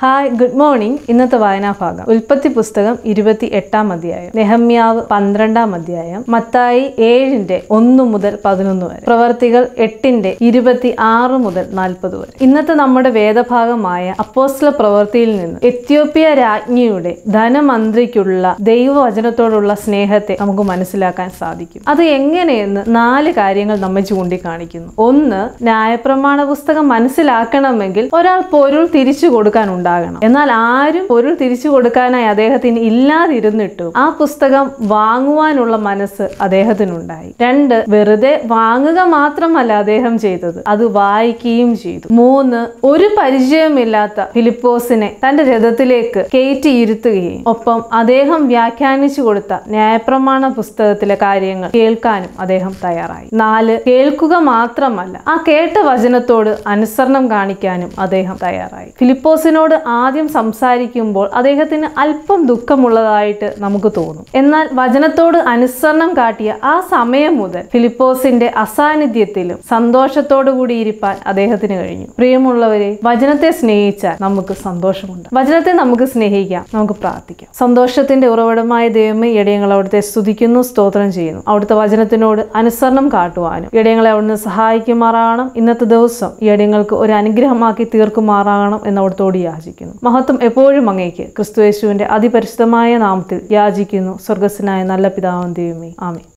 hi good morning ഇന്നത്തെ വായനാഭാഗം ഉൽപ്പത്തി പുസ്തകം ഇരുപത്തി എട്ടാം അധ്യായം നെഹമ്യാവ് പന്ത്രണ്ടാം അധ്യായം മത്തായി ഏഴിന്റെ ഒന്ന് മുതൽ പതിനൊന്ന് വരെ പ്രവർത്തികൾ എട്ടിന്റെ ഇരുപത്തി ആറ് മുതൽ നാൽപ്പത് വരെ ഇന്നത്തെ നമ്മുടെ വേദഭാഗമായ അപ്പോസ്ല പ്രവൃത്തിയിൽ നിന്ന് എത്യോപ്യ രാജ്ഞിയുടെ ധനമന്ത്രിക്കുള്ള ദൈവവചനത്തോടുള്ള സ്നേഹത്തെ നമുക്ക് മനസ്സിലാക്കാൻ സാധിക്കും അത് എങ്ങനെയെന്ന് നാല് കാര്യങ്ങൾ നമ്മെ ചൂണ്ടിക്കാണിക്കുന്നു ഒന്ന് ന്യായപ്രമാണ പുസ്തകം മനസ്സിലാക്കണമെങ്കിൽ ഒരാൾ പൊരുൾ തിരിച്ചു കൊടുക്കാൻ ഉണ്ടാകണം എന്നാൽ ആരും പൊരുൾ തിരിച്ചു കൊടുക്കാനായി അദ്ദേഹത്തിന് ഇല്ലാതിരുന്നിട്ടും ആ പുസ്തകം വാങ്ങുവാനുള്ള മനസ്സ് അദ്ദേഹത്തിനുണ്ടായി രണ്ട് വെറുതെ വാങ്ങുക മാത്രമല്ല അദ്ദേഹം ചെയ്തത് അത് വായിക്കുകയും ചെയ്തു മൂന്ന് ഒരു പരിചയമില്ലാത്ത ഫിലിപ്പോസിനെ തന്റെ രഥത്തിലേക്ക് കയറ്റിയിരുത്തുകയും ഒപ്പം അദ്ദേഹം വ്യാഖ്യാനിച്ചു കൊടുത്ത ന്യായപ്രമാണ പുസ്തകത്തിലെ കാര്യങ്ങൾ കേൾക്കാനും അദ്ദേഹം തയ്യാറായി നാല് കേൾക്കുക മാത്രമല്ല ആ കേട്ട വചനത്തോട് അനുസരണം കാണിക്കാനും അദ്ദേഹം തയ്യാറായി ഫിലിപ്പോസിനോട് ആദ്യം സംസാരിക്കുമ്പോൾ അദ്ദേഹത്തിന് അല്പം ദുഃഖമുള്ളതായിട്ട് നമുക്ക് തോന്നും എന്നാൽ വചനത്തോട് അനുസരണം കാട്ടിയ ആ സമയം മുതൽ ഫിലിപ്പോസിന്റെ അസാന്നിധ്യത്തിലും സന്തോഷത്തോടു കൂടി ഇരിപ്പാൻ അദ്ദേഹത്തിന് കഴിഞ്ഞു പ്രിയമുള്ളവരെ വചനത്തെ സ്നേഹിച്ചാൽ നമുക്ക് സന്തോഷമുണ്ട് വചനത്തെ നമുക്ക് സ്നേഹിക്കാം നമുക്ക് പ്രാർത്ഥിക്കാം സന്തോഷത്തിന്റെ ഉറവിടമായ ദൈവമേ ഇടയങ്ങൾ അവിടുത്തെ സ്തുതിക്കുന്നു സ്തോത്രം ചെയ്യുന്നു അവിടുത്തെ വചനത്തിനോട് അനുസരണം കാട്ടുവാനും ഇടയങ്ങളെ അവിടുന്ന് സഹായിക്കുമാറാകണം ഇന്നത്തെ ദിവസം ഈ ഇടയങ്ങൾക്ക് ഒരു അനുഗ്രഹമാക്കി തീർക്കുമാറാകണം എന്ന് അവിടുത്തോട് യാചിക്കുന്നു മഹത്വം എപ്പോഴും അങ്ങേക്ക് ക്രിസ്തുയേശുവിന്റെ അതിപരിശുദ്ധമായ നാമത്തിൽ യാചിക്കുന്നു സ്വർഗസ്സനായ നല്ല പിതാവും ദൈവമേ ആമേ